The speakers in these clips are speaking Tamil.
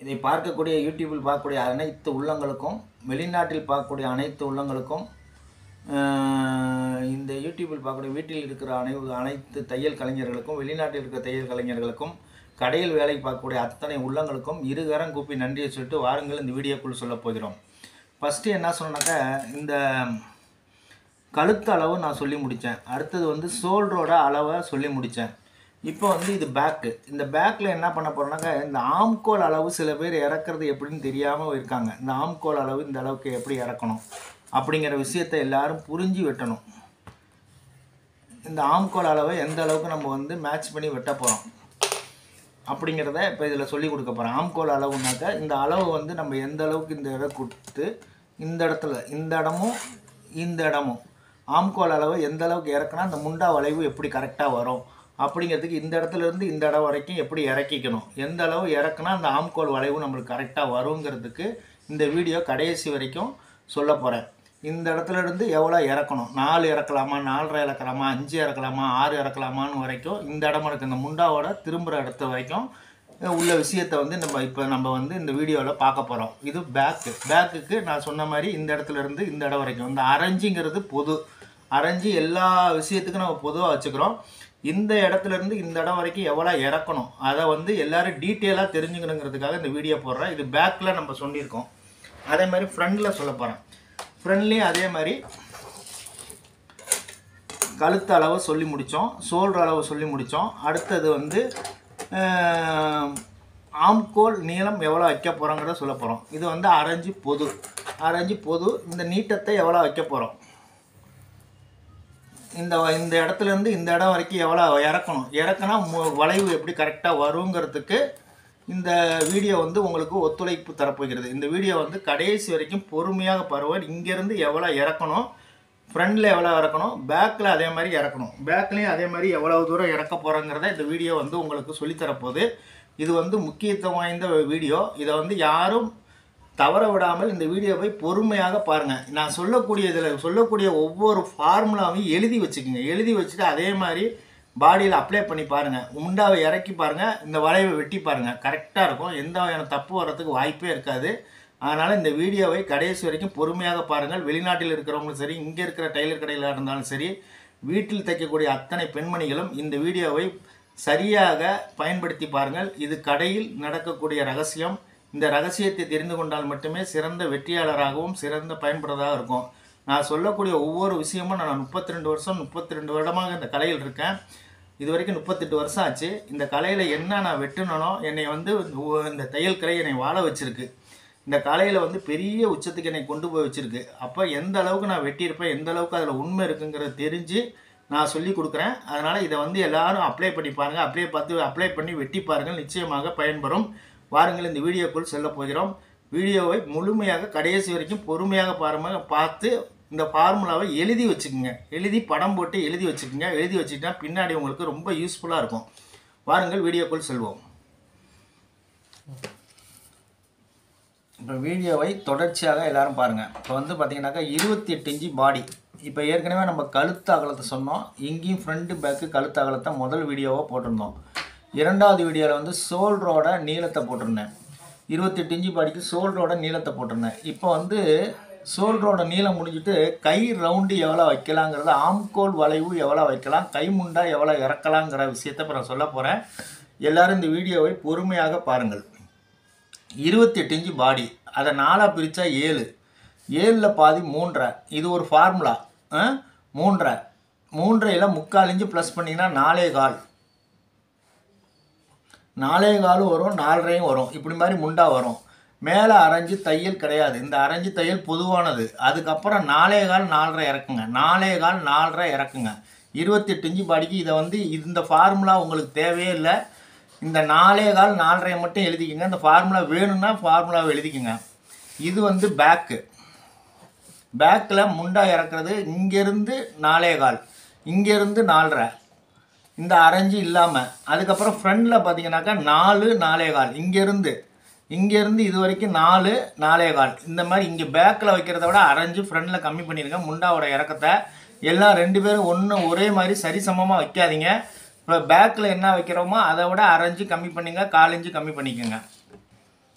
இதை பார்க்கக்கூடிய யூடியூப்பில் பார்க்கக்கூடிய அனைத்து உள்ளங்களுக்கும் வெளிநாட்டில் பார்க்கக்கூடிய அனைத்து உள்ளங்களுக்கும் ஆஹ், இந்த யூடியூப்பில் பார்க்கக்கூடிய வீட்டில் இருக்கிற அனை அனைத்து தையல் கலைஞர்களுக்கும் வெளிநாட்டில் இருக்கிற தையல் கலைஞர்களுக்கும் கடையில் வேலை பார்க்கக்கூடிய அத்தனை உள்ளங்களுக்கும் இருகரம் கூப்பி நன்றியை சொல்லிட்டு வாருங்கள் இந்த வீடியோக்குள் சொல்லப் போகிறோம் ஃபஸ்ட்டு என்ன சொன்னாக்கா இந்த கழுத்து அளவு நான் சொல்லி முடித்தேன் அடுத்தது வந்து ஷோல்டரோட அளவை சொல்லி முடித்தேன் இப்போ வந்து இது பேக்கு இந்த பேக்கில் என்ன பண்ண போகிறோம்னாக்கா இந்த ஆம்கோல் அளவு சில பேர் இறக்குறது எப்படின்னு தெரியாமல் இருக்காங்க இந்த ஆம்கோல் அளவு இந்த அளவுக்கு எப்படி இறக்கணும் அப்படிங்கிற விஷயத்தை எல்லாரும் புரிஞ்சு வெட்டணும் இந்த ஆம்கோல் அளவை எந்த அளவுக்கு நம்ம வந்து மேட்ச் பண்ணி வெட்ட போகிறோம் அப்படிங்கிறத இப்போ இதில் சொல்லி கொடுக்க போகிறேன் ஆம்கோல் அளவுனாக்கா இந்த அளவு வந்து நம்ம எந்த அளவுக்கு இந்த இடம் கொடுத்து இந்த இடத்துல இந்த இடமும் இந்த இடமும் ஆம்கோல் அளவு எந்த அளவுக்கு இறக்குனா அந்த முண்டா வளைவு எப்படி கரெக்டாக வரும் அப்படிங்கிறதுக்கு இந்த இடத்துல இருந்து இந்த இடம் வரைக்கும் எப்படி இறக்கிக்கணும் எந்த அளவு இறக்குனா அந்த ஆம்கோல் வளைவு நம்மளுக்கு கரெக்டாக வருங்கிறதுக்கு இந்த வீடியோ கடைசி வரைக்கும் சொல்ல போகிறேன் இந்த இடத்துல இருந்து எவ்வளோ இறக்கணும் நாலு இறக்கலாமா நாலரை இறக்கலாமா அஞ்சு இறக்கலாமா ஆறு இறக்கலாமான்னு வரைக்கும் இந்த இடம் இருக்கு இந்த முண்டாவோட திரும்புகிற இடத்து வரைக்கும் அஹ், உள்ள விஷயத்தை வந்து நம்ம இப்போ நம்ம வந்து இந்த வீடியோவில் பார்க்க போகிறோம் இது பேக்கு பேக்குக்கு நான் சொன்ன மாதிரி இந்த இடத்துல இருந்து இந்த இடம் வரைக்கும் இந்த அரைஞ்சிங்கிறது பொது அரைஞ்சி எல்லா விஷயத்துக்கும் நம்ம பொதுவாக வச்சுக்கிறோம் இந்த இடத்துல இருந்து இந்த இடம் வரைக்கும் எவ்வளோ இறக்கணும் அதை வந்து எல்லாரும் டீட்டெயிலாக தெரிஞ்சுக்கணுங்கிறதுக்காக இந்த வீடியோ போடுறேன் இது பேக்கில் நம்ம சொல்லியிருக்கோம் அதே மாதிரி ஃப்ரண்டில் சொல்ல போகிறேன் ஃப்ரண்ட்லேயும் அதே மாதிரி கழுத்து அளவு சொல்லி முடித்தோம் ஷோல்டர் அளவு சொல்லி முடித்தோம் அடுத்தது வந்து ஆஹ், ஆம்கோல் நீளம் எவ்வளோ வைக்க போகிறோங்கிறத சொல்ல போகிறோம் இது வந்து அரைஞ்சு பொது அரைஞ்சு பொது இந்த நீட்டத்தை எவ்வளோ வைக்க போகிறோம் இந்த இந்த இடத்துல இருந்து இந்த இடம் வரைக்கும் எவ்வளோ இறக்கணும் இறக்குனா மு- வளைவு எப்படி கரெக்டாக வருங்கிறதுக்கு இந்த வீடியோ வந்து உங்களுக்கு ஒத்துழைப்பு தரப்போகிறது இந்த வீடியோ வந்து கடைசி வரைக்கும் பொறுமையாக பருவன் இங்கேருந்து எவ்வளோ இறக்கணும் ஃப்ரண்டில் எவ்வளோ இறக்கணும் பேக்கில் அதே மாதிரி இறக்கணும் பேக்லேயும் அதே மாதிரி எவ்வளோ தூரம் இறக்க போகிறோங்கிறத இந்த வீடியோ வந்து உங்களுக்கு சொல்லித்தரப்போகுது இது வந்து முக்கியத்துவம் வாய்ந்த வீடியோ இதை வந்து யாரும் தவற விடாமல் இந்த வீடியோவை பொறுமையாக பாருங்கள் நான் சொல்லக்கூடிய இதில் சொல்லக்கூடிய ஒவ்வொரு ஃபார்முலாவையும் எழுதி வச்சுக்கோங்க எழுதி வச்சுட்டு அதே மாதிரி பாடியில் அப்ளை பண்ணி பாருங்கள் முண்டாவை இறக்கி பாருங்கள் இந்த வளைவை வெட்டி பாருங்கள் கரெக்டாக இருக்கும் எந்த வகையான தப்பு வர்றதுக்கு வாய்ப்பே இருக்காது அதனால் இந்த வீடியோவை கடைசி வரைக்கும் பொறுமையாக பாருங்கள் வெளிநாட்டில் இருக்கிறவங்களும் சரி இங்கே இருக்கிற டெய்லர் கடையில் இருந்தாலும் சரி வீட்டில் தைக்கக்கூடிய அத்தனை பெண்மணிகளும் இந்த வீடியோவை சரியாக பயன்படுத்தி பாருங்கள் இது கடையில் நடக்கக்கூடிய ரகசியம் இந்த ரகசியத்தை தெரிந்து கொண்டால் மட்டுமே சிறந்த வெற்றியாளராகவும் சிறந்த பயன்படுறதாக இருக்கும் நான் சொல்லக்கூடிய ஒவ்வொரு விஷயமும் நான் முப்பத்தி ரெண்டு வருஷம் முப்பத்தி ரெண்டு வருடமாக இந்த கலையில் இருக்கேன் இது வரைக்கும் முப்பத்தெட்டு வருஷம் ஆச்சு இந்த கலையில் என்ன நான் வெட்டணுனோ என்னை வந்து ஒ- இந்த தையல் கலை என்னை வாழ வச்சிருக்கு இந்த கலையில் வந்து பெரிய உச்சத்துக்கு என்னை கொண்டு போய் வச்சிருக்கு அப்போ எந்த அளவுக்கு நான் வெட்டியிருப்பேன் எந்த அளவுக்கு அதில் உண்மை இருக்குங்கிறத தெரிஞ்சு நான் சொல்லி கொடுக்குறேன் அதனால் இதை வந்து எல்லாரும் அப்ளை பண்ணி பாருங்கள் அப்படியே பார்த்து அப்ளை பண்ணி வெட்டி பாருங்கள் நிச்சயமாக பயன்பெறும் வாருங்கள் இந்த வீடியோக்குள் செல்ல போகிறோம் வீடியோவை முழுமையாக கடைசி வரைக்கும் பொறுமையாக பாருங்க பார்த்து இந்த ஃபார்முலாவை எழுதி வச்சுக்கோங்க எழுதி படம் போட்டு எழுதி வச்சுக்கோங்க எழுதி வச்சுக்கிட்டா பின்னாடி உங்களுக்கு ரொம்ப யூஸ்ஃபுல்லாக இருக்கும் வாருங்கள் வீடியோக்குள் செல்வோம் இப்போ வீடியோவை தொடர்ச்சியாக எல்லாரும் பாருங்கள் இப்போ வந்து பார்த்தீங்கன்னாக்கா இருபத்தி எட்டு இன்ச்சு பாடி இப்போ ஏற்கனவே நம்ம கழுத்து அகலத்தை சொன்னோம் இங்கேயும் ஃப்ரண்ட்டு பேக்கு கழுத்து அகலத்தை முதல் வீடியோவாக போட்டிருந்தோம் இரண்டாவது வீடியோவில் வந்து ஷோல்டரோட நீளத்தை போட்டிருந்தேன் இருபத்தெட்டு இன்ச்சு பாடிக்கு ஷோல்டரோட நீளத்தை போட்டிருந்தேன் இப்போ வந்து ஷோல்டரோட நீளம் முடிஞ்சிட்டு கை ரவுண்டு எவ்வளோ வைக்கலாங்கிறத ஆம்கோல் வளைவு எவ்வளோ வைக்கலாம் கை முண்டா எவ்வளோ இறக்கலாங்கிற விஷயத்தை இப்போ நான் சொல்ல போகிறேன் எல்லாரும் இந்த வீடியோவை பொறுமையாக பாருங்கள் இருபத்தெட்டு இன்ச்சு பாடி அதை நாலாக பிரித்தா ஏழு ஏழில் பாதி மூன்றரை இது ஒரு ஃபார்முலா மூன்றரை மூன்றையில் முக்கால் இன்ச்சு ப்ளஸ் பண்ணிங்கன்னா நாலே கால் நாலே காலும் வரும் நாலரையும் வரும் இப்படி மாதிரி முண்டா வரும் மேலே அரைஞ்சு தையல் கிடையாது இந்த அரைஞ்சு தையல் பொதுவானது அதுக்கப்புறம் நாலே கால் நாலரை இறக்குங்க நாலே கால் நாலரை இறக்குங்க இருபத்தெட்டு இன்ச்சு பாடிக்கு இதை வந்து இந்த ஃபார்முலா உங்களுக்கு தேவையே இல்லை இந்த நாலே கால் நாலரை மட்டும் எழுதிக்கங்க இந்த ஃபார்முலா வேணும்னா ஃபார்முலாவை எழுதிக்கங்க இது வந்து பேக்கு பேக்கில் முண்டா இறக்குறது இங்கேருந்து நாலே கால் இங்கேருந்து நாலரை இந்த அரைஞ்சு இல்லாமல் அதுக்கப்புறம் ஃப்ரண்டில் பார்த்தீங்கன்னாக்கா நாலு நாலே கால் இங்கேருந்து இங்கேருந்து இது வரைக்கும் நாலு நாலே கால் இந்த மாதிரி இங்கே பேக்கில் வைக்கிறத விட அரைஞ்சு ஃப்ரண்டில் கம்மி பண்ணிடுங்க முண்டாவோட இறக்கத்தை எல்லாம் ரெண்டு பேரும் ஒன்று ஒரே மாதிரி சரிசமமாக வைக்காதீங்க இப்போ பேக்கில் என்ன வைக்கிறோமோ அதை விட அரைஞ்சு கம்மி பண்ணுங்க கால் இன்ச்சு கம்மி பண்ணிக்கோங்க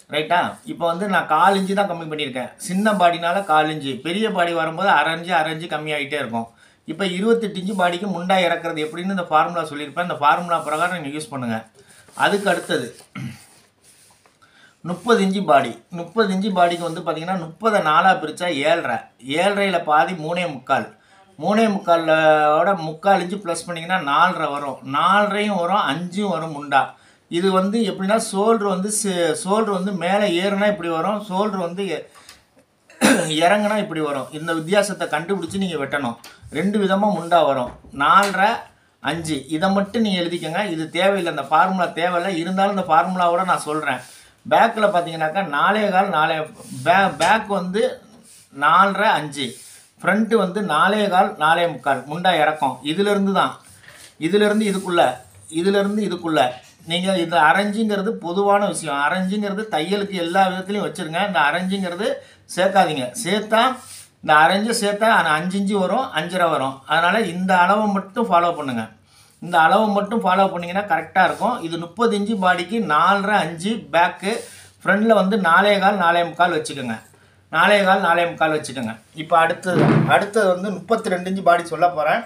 ரைட்டா இப்போ வந்து நான் கால் இன்ச்சு தான் கம்மி பண்ணியிருக்கேன் சின்ன பாடினால கால் இன்ச்சு பெரிய பாடி வரும்போது அரை இன்ச்சு அரை இன்ச்சு கம்மியாகிட்டே இருக்கும் இப்போ இருபத்தெட்டு இன்ச்சு பாடிக்கு முண்டா இறக்குறது எப்படின்னு இந்த ஃபார்முலா சொல்லியிருப்பேன் இந்த ஃபார்முலா பிரகாரம் நீங்கள் யூஸ் பண்ணுங்கள் அதுக்கு அடுத்தது முப்பது இன்ச்சு பாடி முப்பது இன்ச்சு பாடிக்கு வந்து பார்த்தீங்கன்னா முப்பதை நாலாக பிரித்தா ஏழரை ஏழரையில் பாதி மூணே முக்கால் மூணே முக்காலோட முக்கால் இன்ச்சு ப்ளஸ் பண்ணிங்கன்னா நாலரை வரும் நாலரையும் வரும் அஞ்சும் வரும் முண்டா இது வந்து எப்படின்னா சோல்ட்ரு வந்து சோல்ட்ரு வந்து மேலே ஏறுனா இப்படி வரும் சோல்ட்ரு வந்து எ- இறங்குனா இப்படி வரும் இந்த வித்தியாசத்தை கண்டுபிடிச்சி நீங்கள் வெட்டணும் ரெண்டு விதமாக முண்டா வரும் நாலரை அஞ்சு இதை மட்டும் நீங்கள் எழுதிக்கோங்க இது தேவையில்லை இந்த ஃபார்முலா தேவையில்லை இருந்தாலும் இந்த ஃபார்முலாவோட நான் சொல்கிறேன் பேக்கில் பார்த்தீங்கன்னாக்கா நாலே கால் நாலே பே பேக் வந்து நாலரை அஞ்சு ஃப்ரண்ட்டு வந்து நாலே கால் நாலே முக்கால் முண்டா இறக்கம் இதிலிருந்து தான் இதிலிருந்து இதுக்குள்ள இதிலிருந்து இதுக்குள்ள நீங்கள் இந்த அரைஞ்சுங்கிறது பொதுவான விஷயம் அரைஞ்சுங்கிறது தையலுக்கு எல்லா விதத்துலையும் வச்சுருங்க இந்த அரைஞ்சுங்கிறது சேர்க்காதீங்க சேர்த்தா இந்த அரைஞ்சு சேர்த்தா அந்த அஞ்சு இஞ்சு வரும் அஞ்சரை வரும் அதனால் இந்த அளவை மட்டும் ஃபாலோ பண்ணுங்கள் இந்த அளவை மட்டும் ஃபாலோ பண்ணிங்கன்னா கரெக்டாக இருக்கும் இது முப்பது இன்ச்சு பாடிக்கு நாலரை அஞ்சு பேக்கு ஃப்ரண்டில் வந்து நாலே கால் நாலே முக்கால் வச்சுக்கோங்க நாலே கால் நாலே முக்கால் வச்சுக்கோங்க இப்போ அடுத்தது அடுத்தது வந்து முப்பத்தி ரெண்டு இன்ச்சு பாடி சொல்ல போகிறேன்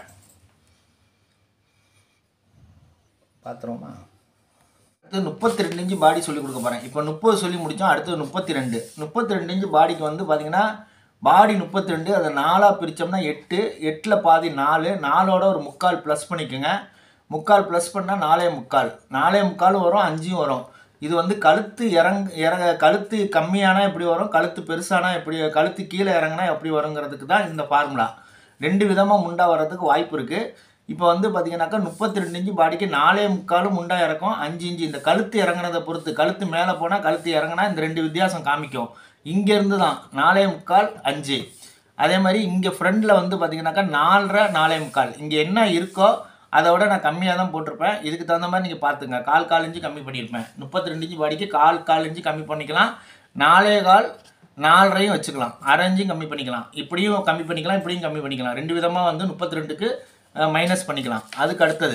பார்த்துருவோமா அடுத்து முப்பத்தி ரெண்டு இன்ச்சு பாடி சொல்லி கொடுக்க போகிறேன் இப்போ முப்பது சொல்லி முடித்தோம் அடுத்தது முப்பத்தி ரெண்டு முப்பத்தி ரெண்டு இன்ச்சு பாடிக்கு வந்து பார்த்தீங்கன்னா பாடி முப்பத்தி ரெண்டு அதை நாலாக பிரித்தோம்னா எட்டு எட்டில் பாதி நாலு நாலோட ஒரு முக்கால் ப்ளஸ் பண்ணிக்கோங்க முக்கால் ப்ளஸ் பண்ணால் நாலே முக்கால் நாலே முக்காலும் வரும் அஞ்சும் வரும் இது வந்து கழுத்து இறங் இறங்க கழுத்து கம்மியானா எப்படி வரும் கழுத்து பெருசானா எப்படி கழுத்து கீழே இறங்குனா எப்படி வருங்கிறதுக்கு தான் இந்த ஃபார்முலா ரெண்டு விதமாக முண்டா வர்றதுக்கு வாய்ப்பு இருக்குது இப்போ வந்து பார்த்தீங்கன்னாக்கா முப்பத்தி ரெண்டு இன்ச்சு பாடிக்கு நாலே முக்காலும் முண்டா இறக்கும் அஞ்சு இன்ச்சு இந்த கழுத்து இறங்குனதை பொறுத்து கழுத்து மேலே போனால் கழுத்து இறங்குனா இந்த ரெண்டு வித்தியாசம் காமிக்கும் இங்கேருந்து தான் நாலே முக்கால் அஞ்சு அதே மாதிரி இங்கே ஃப்ரண்டில் வந்து பார்த்தீங்கன்னாக்கா நாலரை நாலே முக்கால் இங்கே என்ன இருக்கோ அதை விட நான் கம்மியாக தான் போட்டிருப்பேன் இதுக்கு தகுந்த மாதிரி நீங்கள் பார்த்துங்க கால் கால் இன்ச்சு கம்மி பண்ணியிருப்பேன் முப்பத்தி ரெண்டு இன்ச்சு பாடிக்கு கால் கால் இன்ச்சு கம்மி பண்ணிக்கலாம் நாலே கால் நாலரையும் வச்சுக்கலாம் அரை இன்ச்சும் கம்மி பண்ணிக்கலாம் இப்படியும் கம்மி பண்ணிக்கலாம் இப்படியும் கம்மி பண்ணிக்கலாம் ரெண்டு விதமாக வந்து முப்பத்தி ரெண்டுக்கு மைனஸ் பண்ணிக்கலாம் அதுக்கு அடுத்தது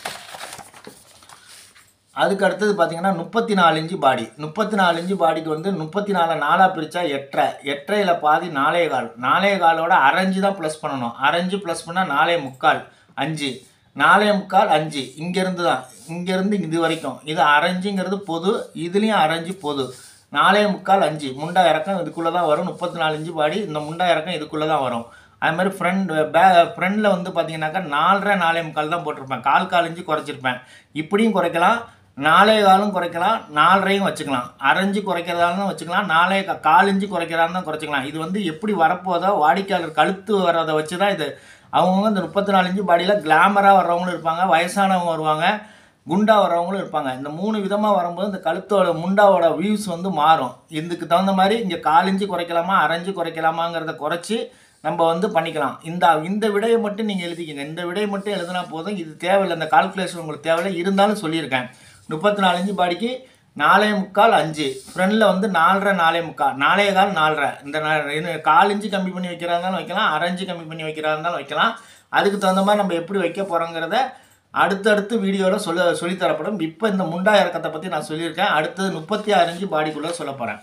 அதுக்கு அடுத்தது பார்த்தீங்கன்னா முப்பத்தி நாலு இன்ச்சு பாடி முப்பத்தி நாலு இன்ச்சு பாடிக்கு வந்து முப்பத்தி நாலு நாலாக பிரித்தா எட்டரை எட்டரையில் பாதி நாலே கால் நாலே காலோட அரைஞ்சு தான் ப்ளஸ் பண்ணணும் அரைஞ்சு ப்ளஸ் பண்ணால் நாலே முக்கால் அஞ்சு நாலே முக்கால் அஞ்சு இங்கேருந்து தான் இங்கேருந்து இது வரைக்கும் இது அரைஞ்சுங்கிறது பொது இதுலேயும் அரைஞ்சு பொது நாலே முக்கால் அஞ்சு முண்டா இறக்கம் இதுக்குள்ளே தான் வரும் முப்பத்தி நாலு இன்ச்சு பாடி இந்த முண்டா இறக்கம் இதுக்குள்ளே தான் வரும் அது மாதிரி ஃப்ரண்ட் பே ஃப்ரண்டில் வந்து பார்த்தீங்கன்னாக்கா நாலரை நாலே முக்கால் தான் போட்டிருப்பேன் கால் கால் இன்ச்சு குறைச்சிருப்பேன் இப்படியும் குறைக்கலாம் நாலே காலும் குறைக்கலாம் நாலரையும் வச்சுக்கலாம் அரைஞ்சு குறைக்கிறதாலும் வச்சுக்கலாம் நாலே கா- கால் இன்ச்சு குறைக்கிறதாலும் குறைச்சிக்கலாம் இது வந்து எப்படி வரப்போதோ வாடிக்கையாளர் கழுத்து வர்றதை வச்சு தான் இது அவங்கவுங்க இந்த முப்பத்தி நாலு இன்ச்சு பாடியில் கிளாமராக வர்றவங்களும் இருப்பாங்க வயசானவங்க வருவாங்க குண்டா வர்றவங்களும் இருப்பாங்க இந்த மூணு விதமாக வரும்போது இந்த கழுத்தோட முண்டாவோட வியூஸ் வந்து மாறும் இதுக்கு தகுந்த மாதிரி இங்கே கால் இன்ச்சு குறைக்கலாமா அரைஞ்சு குறைக்கலாமாங்கிறத குறைச்சி நம்ம வந்து பண்ணிக்கலாம் இந்த இந்த விடையை மட்டும் நீங்கள் எழுதிக்கங்க இந்த விடையை மட்டும் எழுதினா போதும் இது தேவையில்லை இந்த கால்குலேஷன் உங்களுக்கு தேவையில்லை இருந்தாலும் சொல்லியிருக்கேன் முப்பத்தி நாலு இன்ச்சு பாடிக்கு நாலே முக்கால் அஞ்சு ஃப்ரண்டில் வந்து நாலரை நாலே முக்கால் நாலே கால் நாலரை இந்த நா- இது கால் இன்ச்சு கம்மி பண்ணி வைக்கிறதா இருந்தாலும் வைக்கலாம் அரை இன்ச்சு கம்மி பண்ணி வைக்கிறதா இருந்தாலும் வைக்கலாம் அதுக்கு தகுந்த மாதிரி நம்ம எப்படி வைக்க போகிறோங்கிறத அடுத்தடுத்து வீடியோவில் சொல்ல சொல்லித்தரப்படும் இப்போ இந்த முண்டா இறக்கத்தை பற்றி நான் சொல்லியிருக்கேன் அடுத்தது முப்பத்தி ஆறு இன்ச்சு பாடிக்குள்ளே சொல்ல போகிறேன்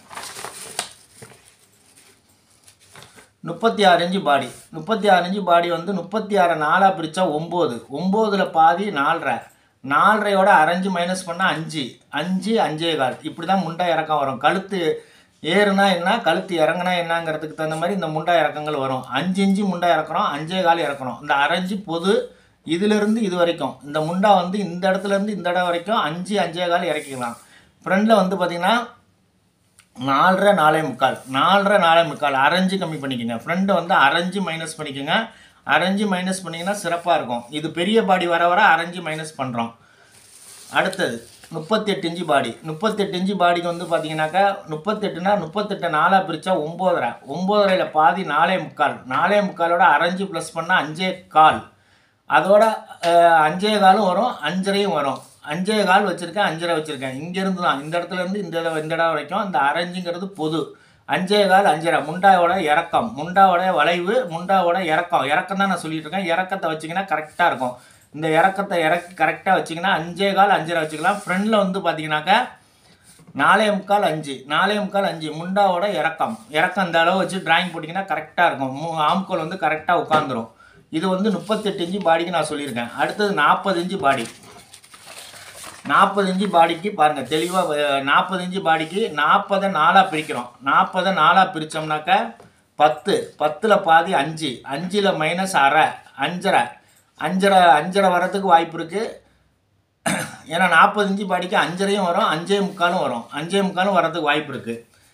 முப்பத்தி ஆறு இன்ச்சு பாடி முப்பத்தி ஆறு இன்ச்சு பாடி வந்து முப்பத்தி ஆறு நாலாக பிரித்தா ஒம்பது ஒம்போதில் பாதி நாலரை நாலரையோட அரைஞ்சு மைனஸ் பண்ணால் அஞ்சு அஞ்சு அஞ்சே கால் இப்படி தான் முண்டா இறக்கம் வரும் கழுத்து ஏறுனா என்ன கழுத்து இறங்குனா என்னங்கிறதுக்கு தகுந்த மாதிரி இந்த முண்டா இறக்கங்கள் வரும் அஞ்சு இன்ச்சு முண்டா இறக்குறோம் அஞ்சே கால் இறக்குறோம் இந்த அரைஞ்சு பொது இதிலிருந்து இது வரைக்கும் இந்த முண்டா வந்து இந்த இடத்துல இருந்து இந்த இடம் வரைக்கும் அஞ்சு அஞ்சே கால் இறக்கிக்கலாம் ஃப்ரண்டில் வந்து பார்த்திங்கன்னா நாலரை நாலே முக்கால் நாலரை நாலே முக்கால் அரைஞ்சு கம்மி பண்ணிக்கோங்க ஃப்ரண்ட்டை வந்து அரைஞ்சு மைனஸ் பண்ணிக்கோங்க அரைஞ்சு மைனஸ் பண்ணிங்கன்னா சிறப்பாக இருக்கும் இது பெரிய பாடி வர வர அரைஞ்சு மைனஸ் பண்ணுறோம் அடுத்தது முப்பத்தெட்டு இன்ச்சு பாடி முப்பத்தெட்டு இன்ச்சு பாடிக்கு வந்து பார்த்தீங்கன்னாக்கா முப்பத்தெட்டுனா முப்பத்தெட்டு நாலாக பிரித்தா ஒம்போதரை ஒம்போதரையில் பாதி நாலே முக்கால் நாலே முக்காலோட அரைஞ்சு ப்ளஸ் பண்ணால் அஞ்சே கால் அதோட அஹ், அஞ்சே காலும் வரும் அஞ்சரையும் வரும் அஞ்சே கால் வச்சுருக்கேன் அஞ்சரை வச்சுருக்கேன் இங்கேருந்து தான் இந்த இடத்துல இருந்து இந்த இடம் இந்த இடம் வரைக்கும் இந்த அரைஞ்சுங்கிறது பொது அஞ்சே கால் அஞ்சரை முண்டாவோட இறக்கம் முண்டாவோட வளைவு முண்டாவோட இறக்கம் இறக்கம் தான் நான் சொல்லிட்டு இருக்கேன் இறக்கத்தை வச்சிங்கன்னா கரெக்டாக இருக்கும் இந்த இறக்கத்தை இறக்கி கரெக்டாக வச்சிங்கன்னா அஞ்சே கால் அஞ்சரை வச்சுக்கலாம் ஃப்ரண்டில் வந்து பார்த்தீங்கன்னாக்கா நாலே முக்கால் அஞ்சு நாலே முக்கால் அஞ்சு முண்டாவோட இறக்கம் இறக்கம் இந்த அளவு வச்சு டிராயிங் போட்டிங்கன்னா கரெக்டாக இருக்கும் மூ ஆம்கோல் வந்து கரெக்டாக உட்காந்துரும் இது வந்து முப்பத்தெட்டு இன்ச்சு பாடிக்கு நான் சொல்லியிருக்கேன் அடுத்தது நாற்பது இன்ச்சு பாடி நாற்பது இன்ச்சு பாடிக்கு பாருங்கள் தெளிவாக நாற்பது இன்ச்சு பாடிக்கு நாற்பதை நாலாக பிரிக்கிறோம் நாற்பதை நாலாக பிரித்தோம்னாக்க பத்து பத்தில் பாதி அஞ்சு அஞ்சில் மைனஸ் அரை அஞ்சரை அஞ்சரை அஞ்சரை வரத்துக்கு வாய்ப்பு இருக்குது ஏன்னா நாற்பது இன்ச்சு பாடிக்கு அஞ்சரையும் வரும் அஞ்சே முக்காலும் வரும் அஞ்சே முக்காலும் வரதுக்கு வாய்ப்பு இருக்குது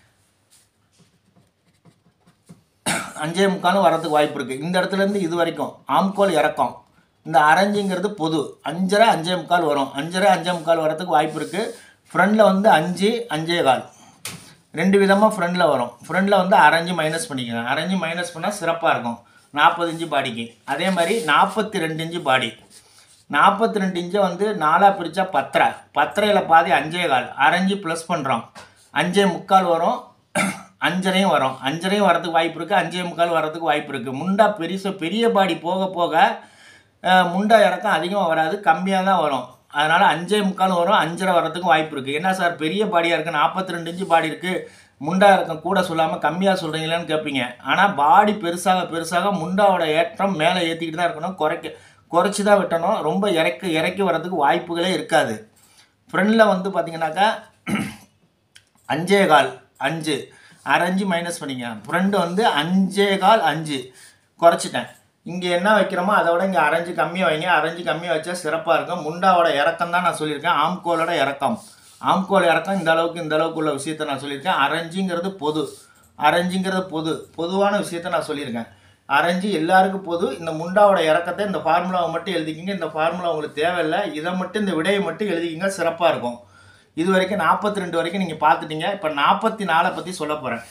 அஞ்சே முக்காலும் வரதுக்கு வாய்ப்பு இருக்குது இந்த இடத்துலேருந்து இது வரைக்கும் ஆம்கோல் இறக்கம் இந்த அரைஞ்சுங்கிறது பொது அஞ்சரை அஞ்சே முக்கால் வரும் அஞ்சரை அஞ்சே முக்கால் வரதுக்கு வாய்ப்பு இருக்குது ஃப்ரண்டில் வந்து அஞ்சு அஞ்சே கால் ரெண்டு விதமாக ஃப்ரண்டில் வரும் ஃப்ரண்டில் வந்து அரைஞ்சு மைனஸ் பண்ணிக்கோங்க அரைஞ்சு மைனஸ் பண்ணால் சிறப்பாக இருக்கும் நாற்பது இன்ச்சு பாடிக்கு அதே மாதிரி நாற்பத்தி ரெண்டு இன்ச்சு பாடி நாற்பத்தி ரெண்டு இன்ச்சை வந்து நாலாக பிரித்தா பத்தரை பத்தரையில் பாதி அஞ்சே கால் அரைஞ்சு ப்ளஸ் பண்ணுறோம் அஞ்சே முக்கால் வரும் அஞ்சரையும் வரும் அஞ்சரையும் வரதுக்கு வாய்ப்பு இருக்குது அஞ்சே முக்கால் வரதுக்கு வாய்ப்பு இருக்குது முண்டா பெருசு பெரிய பாடி போக போக அஹ், முண்டா இறக்கம் அதிகமாக வராது கம்மியாக தான் வரும் அதனால் அஞ்சே முக்கால் வரும் அஞ்சரை வரதுக்கும் வாய்ப்பு இருக்குது என்ன சார் பெரிய பாடியாக இருக்குது நாற்பத்தி ரெண்டு இன்ச்சு பாடி இருக்குது முண்டா இறக்கம் கூட சொல்லாமல் கம்மியாக சொல்கிறீங்களான்னு கேட்பீங்க ஆனால் பாடி பெருசாக பெருசாக முண்டாவோட ஏற்றம் மேலே ஏற்றிக்கிட்டு தான் இருக்கணும் குறைக்க குறைச்சி தான் வெட்டணும் ரொம்ப இறக்கி இறக்கி வரதுக்கு வாய்ப்புகளே இருக்காது ஃப்ரண்டில் வந்து பார்த்தீங்கன்னாக்கா அஞ்சே கால் அஞ்சு அரைஞ்சு மைனஸ் பண்ணிங்க ஃப்ரெண்டு வந்து அஞ்சே கால் அஞ்சு குறைச்சிட்டேன் இங்கே என்ன வைக்கிறோமோ அதை விட இங்கே அரைஞ்சு கம்மியாக வைங்க அரைஞ்சு கம்மியாக வச்சா சிறப்பாக இருக்கும் முண்டாவோட இறக்கம் தான் நான் சொல்லியிருக்கேன் ஆம்கோலோட இறக்கம் ஆம்கோல் இறக்கம் இந்த அளவுக்கு இந்த அளவுக்கு உள்ள விஷயத்த நான் சொல்லியிருக்கேன் அரைஞ்சுங்கிறது பொது அரைஞ்சுங்கிறது பொது பொதுவான விஷயத்த நான் சொல்லியிருக்கேன் அரைஞ்சு எல்லாருக்கும் பொது இந்த முண்டாவோட இறக்கத்தை இந்த ஃபார்முலாவை மட்டும் எழுதிக்கிங்க இந்த ஃபார்முலா உங்களுக்கு தேவையில்லை இதை மட்டும் இந்த விடையை மட்டும் எழுதிக்கிங்க சிறப்பாக இருக்கும் இது வரைக்கும் நாற்பத்தி ரெண்டு வரைக்கும் நீங்கள் பார்த்துட்டீங்க இப்போ நாற்பத்தி நாலை பற்றி சொல்ல போகிறேன்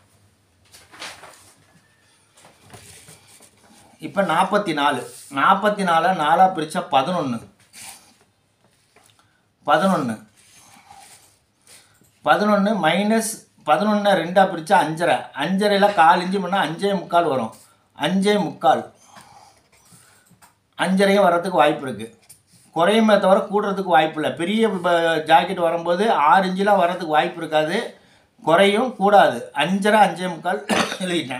இப்போ நாற்பத்தி நாலு நாற்பத்தி நாலை நாலாக பிரித்தா பதினொன்று பதினொன்று பதினொன்று மைனஸ் பதினொன்று ரெண்டாக பிரித்தா அஞ்சரை அஞ்சரையில் கால் இன்ச்சு பண்ணால் அஞ்சே முக்கால் வரும் அஞ்சே முக்கால் அஞ்சரையும் வர்றதுக்கு வாய்ப்பு இருக்குது குறையுமே தவிர கூடுறதுக்கு வாய்ப்பு இல்லை பெரிய ஜாக்கெட் வரும்போது ஆறு இன்ச்செலாம் வர்றதுக்கு வாய்ப்பு இருக்காது குறையும் கூடாது அஞ்சரை அஞ்சே முக்கால் எழுதிட்டேன்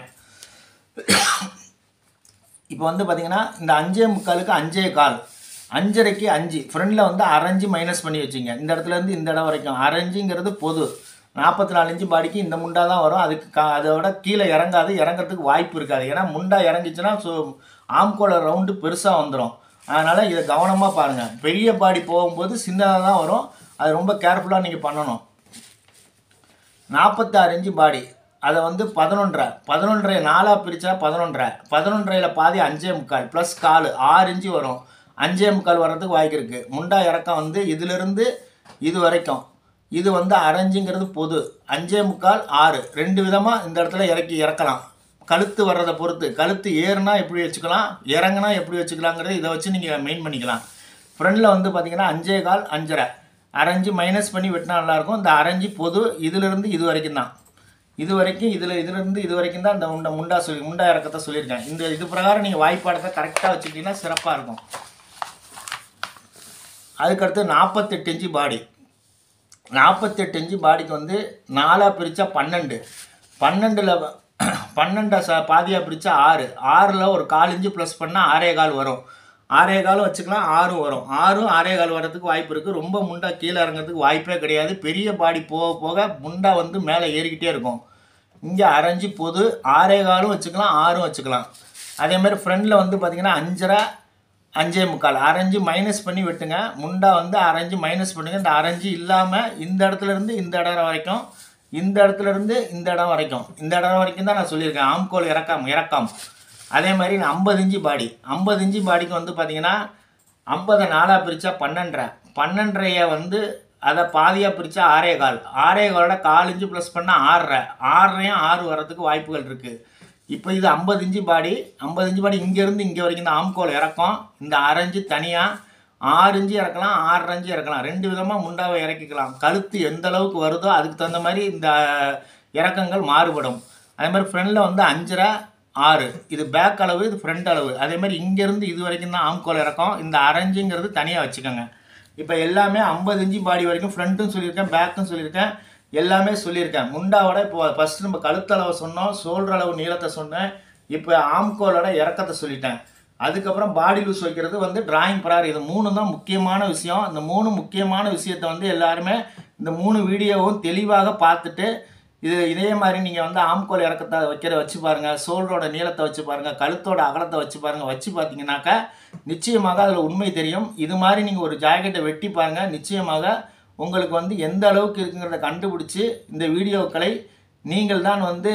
இப்போ வந்து பார்த்தீங்கன்னா இந்த அஞ்சே முக்காலுக்கு அஞ்சே கால் அஞ்சரைக்கு அஞ்சு ஃப்ரண்டில் வந்து அரைஞ்சு மைனஸ் பண்ணி வச்சுங்க இந்த இடத்துல இருந்து இந்த இடம் வரைக்கும் அரைஞ்சுங்கிறது பொது நாற்பத்தி நாலு இன்ச்சு பாடிக்கு இந்த முண்டா தான் வரும் அதுக்கு கா அதோட கீழே இறங்காது இறங்கிறதுக்கு வாய்ப்பு இருக்காது ஏன்னா முண்டா இறங்கிச்சுன்னா ஸோ ஆம்கோல ரவுண்டு பெருசாக வந்துடும் அதனால் இதை கவனமாக பாருங்கள் பெரிய பாடி போகும்போது சின்னதாக தான் வரும் அது ரொம்ப கேர்ஃபுல்லாக நீங்கள் பண்ணணும் நாற்பத்தாறு இன்ச்சு பாடி அதை வந்து பதினொன்றரை பதினொன்றரை நாலாக பிரித்தா பதினொன்றரை பதினொன்றரையில் பாதி அஞ்சே முக்கால் ப்ளஸ் கால் ஆறு இன்ச்சு வரும் அஞ்சே முக்கால் வர்றதுக்கு வாய்ப்பு இருக்குது முண்டா இறக்கம் வந்து இதிலிருந்து இது வரைக்கும் இது வந்து அரைஞ்சுங்கிறது பொது அஞ்சே முக்கால் ஆறு ரெண்டு விதமாக இந்த இடத்துல இறக்கி இறக்கலாம் கழுத்து வர்றதை பொறுத்து கழுத்து ஏறுனா எப்படி வச்சுக்கலாம் இறங்குனா எப்படி வச்சுக்கலாங்கிறத இதை வச்சு நீங்கள் மெயின் பண்ணிக்கலாம் ஃப்ரண்டில் வந்து பார்த்தீங்கன்னா அஞ்சே கால் அஞ்சரை அரைஞ்சு மைனஸ் பண்ணி வெட்டினா நல்லாயிருக்கும் இந்த அரைஞ்சு பொது இதிலிருந்து இது வரைக்கும் தான் இது வரைக்கும் இதில் இதிலிருந்து இது வரைக்கும் தான் இந்த முண்டா முண்டா சொல்லி முண்டா இறக்கத்தை சொல்லியிருக்கேன் இந்த இது பிரகாரம் நீங்கள் வாய்ப்பாடத்தை கரெக்டாக வச்சுக்கிட்டீங்கன்னா சிறப்பாக இருக்கும் அதுக்கடுத்து நாற்பத்தெட்டு இன்ச்சு பாடி நாற்பத்தெட்டு இன்ச்சு பாடிக்கு வந்து நாலாக பிரித்தா பன்னெண்டு பன்னெண்டில் பன்னெண்டை ச பாதியாக பிரித்தா ஆறு ஆறில் ஒரு கால் இன்ச்சு ப்ளஸ் பண்ணால் ஆறே கால் வரும் ஆறே காலும் வச்சுக்கலாம் ஆறும் வரும் ஆறும் ஆறே கால் வர்றதுக்கு வாய்ப்பு இருக்குது ரொம்ப முண்டா கீழே இறங்குறதுக்கு வாய்ப்பே கிடையாது பெரிய பாடி போக போக முண்டா வந்து மேலே ஏறிக்கிட்டே இருக்கும் இங்கே அரைஞ்சு பொது ஆறே காலும் வச்சுக்கலாம் ஆறும் வச்சுக்கலாம் அதே மாதிரி ஃப்ரண்டில் வந்து பார்த்திங்கன்னா அஞ்சரை அஞ்சே முக்கால் அரைஞ்சு மைனஸ் பண்ணி வெட்டுங்க முண்டா வந்து அரைஞ்சு மைனஸ் பண்ணுங்க இந்த அரைஞ்சு இல்லாமல் இந்த இடத்துல இருந்து இந்த இடம் வரைக்கும் இந்த இடத்துல இருந்து இந்த இடம் வரைக்கும் இந்த இடம் வரைக்கும் தான் நான் சொல்லியிருக்கேன் ஆம்கோல் இறக்கம் இறக்கம் அதே மாதிரி நான் ஐம்பது இன்ச்சு பாடி ஐம்பது இன்ச்சு பாடிக்கு வந்து பார்த்தீங்கன்னா ஐம்பதை நாலாக பிரித்தா பன்னெண்டரை பன்னெண்டரையை வந்து அதை பாதியாக பிரித்தா ஆறே கால் ஆறே காலோட கால் இன்ச்சு ப்ளஸ் பண்ணால் ஆறரை ஆறரையும் ஆறு வர்றதுக்கு வாய்ப்புகள் இருக்குது இப்போ இது ஐம்பது இன்ச்சு பாடி ஐம்பது இன்ச்சு பாடி இங்கேருந்து இங்கே வரைக்கும் இந்த ஆம்கோல் இறக்கம் இந்த அரைஞ்சு தனியாக ஆறு இன்ச்சு இறக்கலாம் ஆறரை இன்ச்சு இறக்கலாம் ரெண்டு விதமாக முண்டாவை இறக்கிக்கலாம் கழுத்து எந்த அளவுக்கு வருதோ அதுக்கு தகுந்த மாதிரி இந்த இறக்கங்கள் மாறுபடும் அதே மாதிரி ஃப்ரண்டில் வந்து அஞ்சரை ஆறு இது பேக் அளவு இது ஃப்ரண்ட் அளவு அதே மாதிரி இங்கேருந்து இது வரைக்கும் தான் ஆம்கோல் இறக்கம் இந்த அரைஞ்சுங்கிறது தனியாக வச்சுக்கோங்க இப்போ எல்லாமே ஐம்பது இன்ச்சு பாடி வரைக்கும் ஃப்ரண்ட்டும் சொல்லியிருக்கேன் பேக்கும் சொல்லியிருக்கேன் எல்லாமே சொல்லியிருக்கேன் முண்டாவோட இப்போ ஃபஸ்ட்டு நம்ம கழுத்தளவு சொன்னோம் சோல்ற அளவு நீளத்தை சொன்னேன் இப்போ ஆம்கோலோட இறக்கத்தை சொல்லிட்டேன் அதுக்கப்புறம் பாடி லூஸ் வைக்கிறது வந்து டிராயிங் பரார் இது மூணு தான் முக்கியமான விஷயம் இந்த மூணு முக்கியமான விஷயத்தை வந்து எல்லாருமே இந்த மூணு வீடியோவும் தெளிவாக பார்த்துட்டு இது இதே மாதிரி நீங்கள் வந்து ஆம்கோல் இறக்கத்தை வைக்கிற வச்சு பாருங்கள் சோல்ரோட நீளத்தை வச்சு பாருங்கள் கழுத்தோட அகலத்தை வச்சு பாருங்கள் வச்சு பார்த்தீங்கன்னாக்கா நிச்சயமாக அதில் உண்மை தெரியும் இது மாதிரி நீங்கள் ஒரு ஜாக்கெட்டை வெட்டி பாருங்கள் நிச்சயமாக உங்களுக்கு வந்து எந்த அளவுக்கு இருக்குங்கிறத கண்டுபிடிச்சி இந்த வீடியோக்களை நீங்கள் தான் வந்து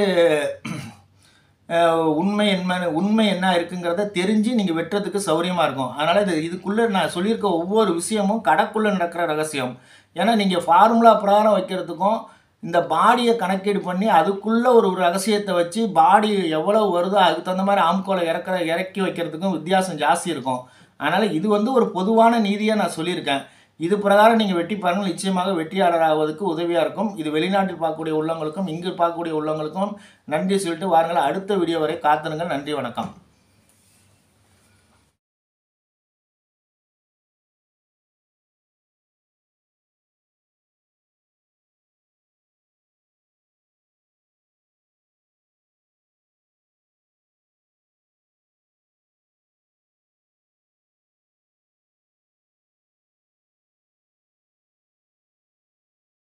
அஹ், உண்மை என்ன உண்மை என்ன இருக்குங்கிறத தெரிஞ்சு நீங்கள் வெட்டுறதுக்கு சௌரியமாக இருக்கும் அதனால் இது இதுக்குள்ளே நான் சொல்லியிருக்க ஒவ்வொரு விஷயமும் கடைக்குள்ளே நடக்கிற ரகசியம் ஏன்னா நீங்கள் ஃபார்முலா பிரகாரம் வைக்கிறதுக்கும் இந்த பாடியை கணக்கீடு பண்ணி அதுக்குள்ளே ஒரு ரகசியத்தை வச்சு பாடி எவ்வளோ வருதோ அதுக்கு தகுந்த மாதிரி ஆம்கோலை இறக்குற இறக்கி வைக்கிறதுக்கும் வித்தியாசம் ஜாஸ்தி இருக்கும் அதனால் இது வந்து ஒரு பொதுவான நீதியாக நான் சொல்லியிருக்கேன் இது பிரகாரம் நீங்கள் வெட்டி பாருங்கள் நிச்சயமாக வெற்றியாளர் ஆவதற்கு உதவியாக இருக்கும் இது வெளிநாட்டில் பார்க்கக்கூடிய உள்ளவங்களுக்கும் இங்கு பார்க்கக்கூடிய உள்ளவங்களுக்கும் நன்றி சொல்லிட்டு வாருங்கள் அடுத்த வீடியோ வரை காத்திருங்கள் நன்றி வணக்கம்